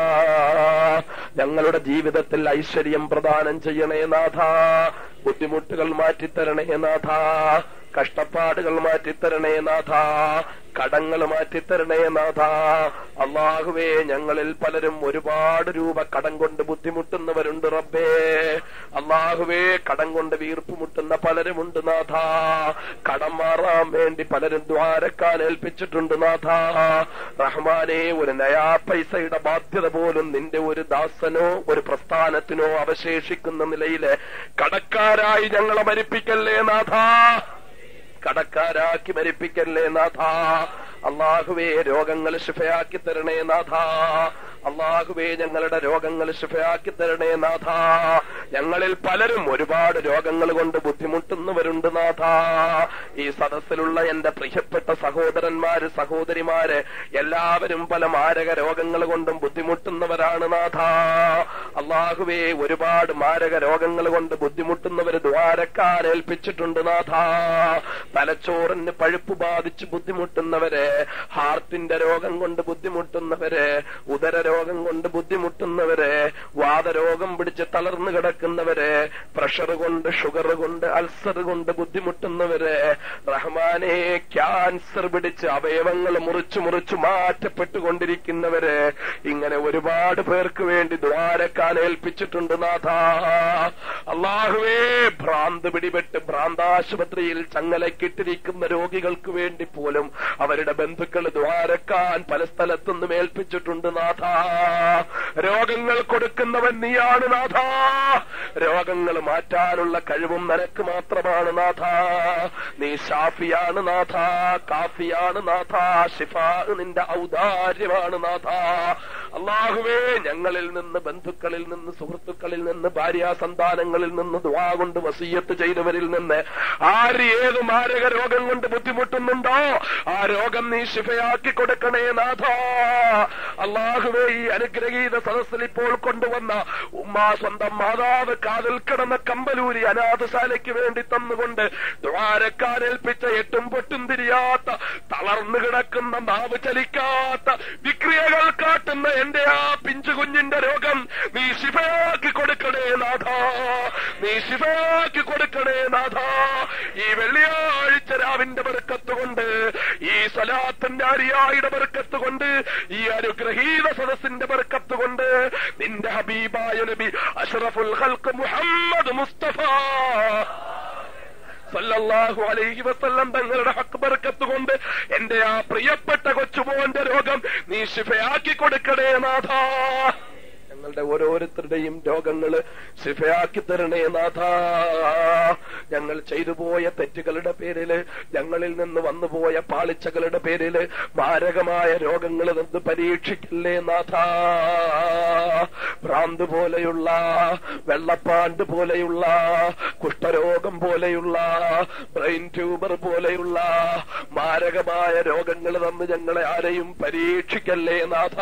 ഞങ്ങളുടെ ജീവിതത്തിൽ ഐശ്വര്യം പ്രദാനം ചെയ്യണേ നാഥ ബുദ്ധിമുട്ടുകൾ മാറ്റിത്തരണേ നാഥ കഷ്ടപ്പാടുകൾ മാറ്റിത്തരണേ നാഥ കടങ്ങൾ മാറ്റിത്തരണേ നാഥ അള്ളാഹുവേ ഞങ്ങളിൽ പലരും ഒരുപാട് രൂപ കടം കൊണ്ട് ബുദ്ധിമുട്ടുന്നവരുണ്ട് റബ്ബേ അള്ളാഹുവേ കടം കൊണ്ട് വീർപ്പ് മുട്ടുന്ന പലരുമുണ്ട് നാഥ കടം മാറാൻ വേണ്ടി പലരും ദ്വാരക്കാൻ ഏൽപ്പിച്ചിട്ടുണ്ട് നാഥ റഹ്മാനെ ഒരു നയാ പൈസയുടെ ബാധ്യത പോലും നിന്റെ ഒരു ദാസനോ ഒരു പ്രസ്ഥാനത്തിനോ അവശേഷിക്കുന്ന നിലയില് കടക്കാരായി ഞങ്ങളെ മരിപ്പിക്കല്ലേ നാഥ കടക്കാരാക്കി മരിപ്പിക്കല്ലേ നാഥ അള്ളാഹുവേ രോഗങ്ങൾ ശിഫയാക്കി തരണേ നാഥ അള്ളാഹുവേ ഞങ്ങളുടെ രോഗങ്ങൾ ശിഫയാക്കി തരണേ നാഥ ഞങ്ങളിൽ പലരും ഒരുപാട് രോഗങ്ങൾ കൊണ്ട് ബുദ്ധിമുട്ടുന്നവരുണ്ട് നാഥ ഈ സദസ്സിലുള്ള എന്റെ പ്രിയപ്പെട്ട സഹോദരന്മാര് സഹോദരിമാര് എല്ലാവരും പല മാരക രോഗങ്ങൾ കൊണ്ടും ബുദ്ധിമുട്ടുന്നവരാണ് നാഥ അള്ളാഹുവേ ഒരുപാട് മാരക രോഗങ്ങൾ കൊണ്ട് ബുദ്ധിമുട്ടുന്നവര് ദ്വാരക്കാൻ ഏൽപ്പിച്ചിട്ടുണ്ട് നാഥ തലച്ചോറിന് പഴുപ്പ് ബാധിച്ച് ബുദ്ധിമുട്ടുന്നവര് ഹാർട്ടിന്റെ രോഗം കൊണ്ട് ബുദ്ധിമുട്ടുന്നവര് ഉദര രോഗം കൊണ്ട് ബുദ്ധിമുട്ടുന്നവര് വാതരോഗം പിടിച്ച് തളർന്നു കിടക്കുന്നവര് പ്രഷർ കൊണ്ട് ഷുഗർ കൊണ്ട് അൾസർ കൊണ്ട് ബുദ്ധിമുട്ടുന്നവര് റഹ്മാനെ ക്യാൻസർ പിടിച്ച് അവയവങ്ങൾ മുറിച്ചു മുറിച്ചു മാറ്റപ്പെട്ടുകൊണ്ടിരിക്കുന്നവര് ഇങ്ങനെ ഒരുപാട് പേർക്ക് വേണ്ടി ദ്വാരക്കാൻ ഏൽപ്പിച്ചിട്ടുണ്ട് നാഥ അള്ളാഹുവേ ഭ്രാന്ത് പിടിപെട്ട് ഭ്രാന്താശുപത്രിയിൽ ചങ്ങലക്കിട്ടിരിക്കുന്ന രോഗികൾക്ക് വേണ്ടി പോലും അവരുടെ ബന്ധുക്കൾ ദ്വാരക്കാൻ പല സ്ഥലത്തുനിന്നും ഏൽപ്പിച്ചിട്ടുണ്ട് നാഥ രോഗങ്ങൾ കൊടുക്കുന്നവൻ നീയാണ് നാഥ രോഗങ്ങൾ മാറ്റാനുള്ള കഴിവും നിനക്ക് മാത്രമാണ് നാഥ നീ ഷാഫിയാണ് നാഥ കാഫിയാണ് നാഥ ഷിഫാ നിന്റെ ഔദാര്യമാണ് നാഥ അള്ളാഹുവേ ഞങ്ങളിൽ നിന്ന് ബന്ധുക്കളിൽ നിന്ന് സുഹൃത്തുക്കളിൽ നിന്ന് ഭാര്യാ സന്താനങ്ങളിൽ നിന്ന് ദുവാ കൊണ്ട് വസീയത്ത് ചെയ്തവരിൽ നിന്ന് ആര് ഏത് മാരക രോഗം കൊണ്ട് ബുദ്ധിമുട്ടുന്നുണ്ടോ ആ രോഗം നീ ശിഫയാക്കി കൊടുക്കണേ നാഥ അള്ളാഹുവേ ഈ അനുഗ്രഹീത സദസ്സിൽ ഇപ്പോൾ കൊണ്ടുവന്ന ഉമ്മ സ്വന്തം മാതാവ് കാതിൽ കിടന്ന കമ്പലൂരി അനാഥശാലയ്ക്ക് വേണ്ടി തന്നുകൊണ്ട് ദ്വാരക്കാരേൽപ്പിച്ച എട്ടും പൊട്ടും തിരിയാത്ത തളർന്നു കിടക്കുന്ന നാവ് ചലിക്കാത്ത വിക്രിയകൾ കാട്ടുന്ന എന്റെ ആ പിഞ്ചു കുഞ്ഞിന്റെ രോഗം നീ ശിഫയാക്കി കൊടുക്കണേ നാഥ നീ ശിഫയാക്കി കൊടുക്കണേ നാഥ ഈ വെള്ളിയാഴ്ച രാവിന്റെ ബർക്കത്തുകൊണ്ട് ഈ സലാത്തിന്റെ അരിയായുടെ ബർക്കത്തുകൊണ്ട് ഈ അനുഗ്രഹീത സദസ്സിന്റെ ബർക്കത്തുകൊണ്ട് നിന്റെ ഹബീബായ നബി അഷ്റഫുൽ ഹൽക്ക് മുഹമ്മദ് മുസ്തഫ സല്ലല്ലാഹു അലൈഹി വസല്ലം തങ്ങളുടെ ഹക്ക് ബർക്കത്ത് കൊണ്ട് എന്റെ ആ പ്രിയപ്പെട്ട കൊച്ചുമോന്റെ രോഗം നീ ശിഫയാക്കി കൊടുക്കണേ നാഥ ഞങ്ങളുടെ ഓരോരുത്തരുടെയും രോഗങ്ങള് ശിഫയാക്കി തരണേ നാഥ ഞങ്ങൾ ചെയ്തു പോയ തെറ്റുകളുടെ പേരില് ഞങ്ങളിൽ നിന്ന് വന്നുപോയ പാളിച്ചകളുടെ പേരില് മാരകമായ രോഗങ്ങൾ നിന്ന് പരീക്ഷിക്കില്ലേ നാഥ ഭ്രാന്ത് പോലെയുള്ള വെള്ളപ്പാണ്ട് പോലെയുള്ള കുഷ്ഠരോഗം പോലെയുള്ള ബ്രെയിൻ ട്യൂമർ പോലെയുള്ള മാരകമായ രോഗങ്ങൾ തന്ന് ഞങ്ങളെ ആരെയും പരീക്ഷിക്കല്ലേ നാഥ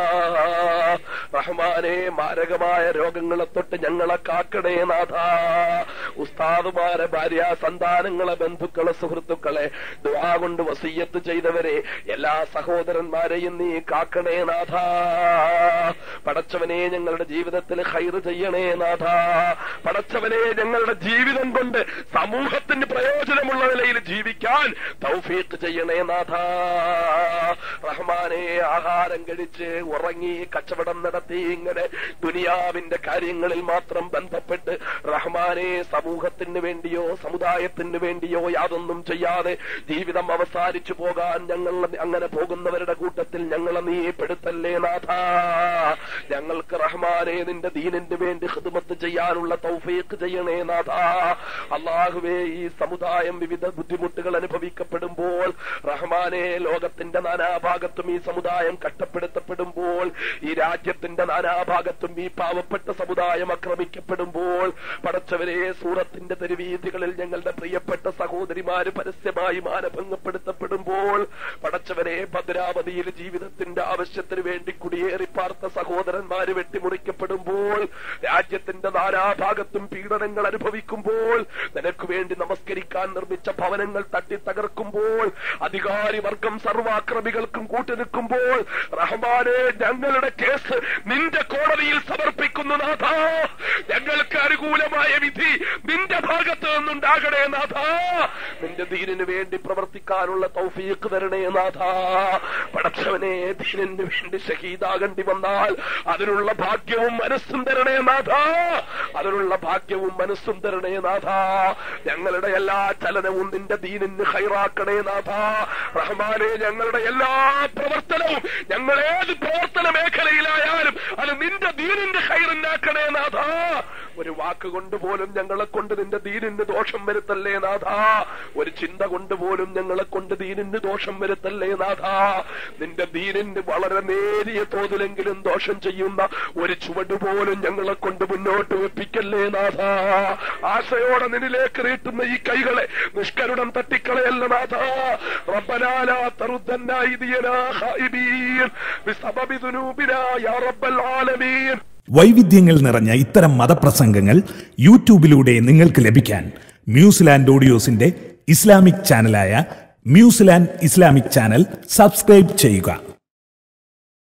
റഹ്മാനെ മാരകമായ രോഗങ്ങളെ തൊട്ട് ഞങ്ങളെ കാക്കണേ നാഥ ഉസ്താദുമാരെ ഭാര്യ സന്താനങ്ങളെ ബന്ധുക്കളെ സുഹൃത്തുക്കളെ ദുആ കൊണ്ട് വസീയത്ത് ചെയ്തവരെ എല്ലാ സഹോദരന്മാരെയും നീ കാക്കണേ നാഥ പടച്ചവനെ ഞങ്ങളുടെ ജീവിതത്തിൽ ഹൈറ് ചെയ്യണേ നാഥ പടച്ചവനെ ഞങ്ങളുടെ ജീവിതം കൊണ്ട് സമൂഹത്തിന് പ്രയോജനമുള്ള നിലയിൽ ജീവിക്കാൻ തൗഫീഖ് ചെയ്യണേ നാഥ റഹ്മാനെ ആഹാരം കഴിച്ച് ഉറങ്ങി കച്ചവടം നടത്തി ഇങ്ങനെ ദുനിയാവിന്റെ കാര്യങ്ങളിൽ മാത്രം ബന്ധപ്പെട്ട് റഹ്മാനെ സമൂഹത്തിന് വേണ്ടിയോ സമുദായത്തിന് വേണ്ടിയോ യാതൊന്നും ചെയ്യാതെ ജീവിതം അവസാനിച്ചു പോകാൻ ഞങ്ങൾ അങ്ങനെ പോകുന്നവരുടെ കൂട്ടത്തിൽ ഞങ്ങളെ നീ പെടുത്തല്ലേ നാഥ ഞങ്ങൾക്ക് റഹ്മാനെ നിന്റെ ദീനിന് വേണ്ടി ഹിദ്മത്ത് ചെയ്യാനുള്ള തൗഫീഖ് ചെയ്യണേ നാഥ അള്ളാഹുവേ ഈ സമുദായം വിവിധ ബുദ്ധിമുട്ടുകൾ അനുഭവിക്കപ്പെടുമ്പോൾ റഹ്മാനെ ലോകത്തിന്റെ നാനാഭാഗത്തും ഈ സമുദായം കഷ്ടപ്പെടുത്തപ്പെടുമ്പോൾ ഈ രാജ്യത്തിന്റെ നാനാഭാഗത്തും ഈ പാവപ്പെട്ട സമുദായം ആക്രമിക്കപ്പെടുമ്പോൾ പടച്ചവരെ സൂറത്തിന്റെ തെരുവീതികളിൽ ഞങ്ങളുടെ പ്രിയപ്പെട്ട സഹോദരിമാര് പരസ്യമായി മാനഭംഗപ്പെടുത്തപ്പെടുമ്പോൾ പടച്ചവരെ ഭദ്രാവതിയിൽ ജീവിതത്തിന്റെ ആവശ്യത്തിന് വേണ്ടി കുടിയേറി പാർത്ത സഹോദരന്മാര് വെട്ടിമുറിക്കപ്പെടുമ്പോൾ രാജ്യത്തിന്റെ നാനാഭാഗത്തും പീഡനങ്ങൾ അനുഭവിക്കുമ്പോൾ നിനക്ക് വേണ്ടി നമസ്കരിക്കാൻ നിർമ്മിച്ച ഭവനങ്ങൾ തട്ടി തകർക്കുമ്പോൾ അധികാരി വർഗം സർവാക്രമികൾക്കും കൂട്ടുനിൽക്കുമ്പോൾ റഹ്മാനെ ഞങ്ങളുടെ കേസ് നിന്റെ കോടതിയിൽ സമർപ്പിക്കുന്നു നാഥ ഞങ്ങൾക്ക് അനുകൂലമായ വിധി നിന്റെ ഭാഗത്ത് നിന്നുണ്ടാകണേ നാഥ നിന്റെ ദീനിന് വേണ്ടി പ്രവർത്തിക്കാനുള്ള തൗഫീഖ് തരണേ നാഥ പടച്ചവനെ ദീനിന് വേണ്ടി ഷഹീദാകേണ്ടി വന്നാൽ അതിനുള്ള ഭാഗ്യവും മനസ്സും തരണേ നാഥ അതിനുള്ള ഭാഗ്യവും മനസ്സും തരണേ നാഥ ഞങ്ങളുടെ എല്ലാ ചലനവും നിന്റെ ദീനിന് ഹൈറാക്കണേ നാഥ റഹ്മാനെ ഞങ്ങളുടെ എല്ലാ പ്രവർത്തനവും ഞങ്ങൾ ഏത് പ്രവർത്തന മേഖലയിലായാലും അത് നിന്റെ ദീനിന്റെ ഹൈറിനാക്കണേ നാഥ ഒരു വാക്ക് കൊണ്ട് പോലും ഞങ്ങളെ കൊണ്ട് നിന്റെ ദീനിന് ദോഷം വരുത്തല്ലേ നാഥ ഒരു ചിന്ത കൊണ്ട് പോലും ഞങ്ങളെ കൊണ്ട് ദീനിന് ദോഷം വരുത്തല്ലേ നാഥ നിന്റെ ദീനിന് വളരെ നേരിയ തോതിലെങ്കിലും ദോഷം ചെയ്യുന്ന ഒരു ചുവട് പോലും ഞങ്ങളെ കൊണ്ട് മുന്നോട്ട് വെപ്പിക്കല്ലേ നാഥ ആശയോടെ നിന്നിലേക്ക് നീട്ടുന്ന ഈ കൈകളെ നിഷ്കരുണം തട്ടിക്കളയല്ല നാഥ റബ്ബനാല തറുദ്ദന്നായി ദിയനാ ഖായിബീൻ ബിസബബി ദുനൂബിനാ യാ റബ്ബൽ ആലമീൻ വൈവിധ്യങ്ങൾ നിറഞ്ഞ ഇത്തരം മതപ്രസംഗങ്ങൾ യൂട്യൂബിലൂടെ നിങ്ങൾക്ക് ലഭിക്കാൻ ന്യൂസിലാൻഡ് ഓഡിയോസിന്റെ ഇസ്ലാമിക് ചാനലായ ന്യൂസിലാൻഡ് ഇസ്ലാമിക് ചാനൽ സബ്സ്ക്രൈബ് ചെയ്യുക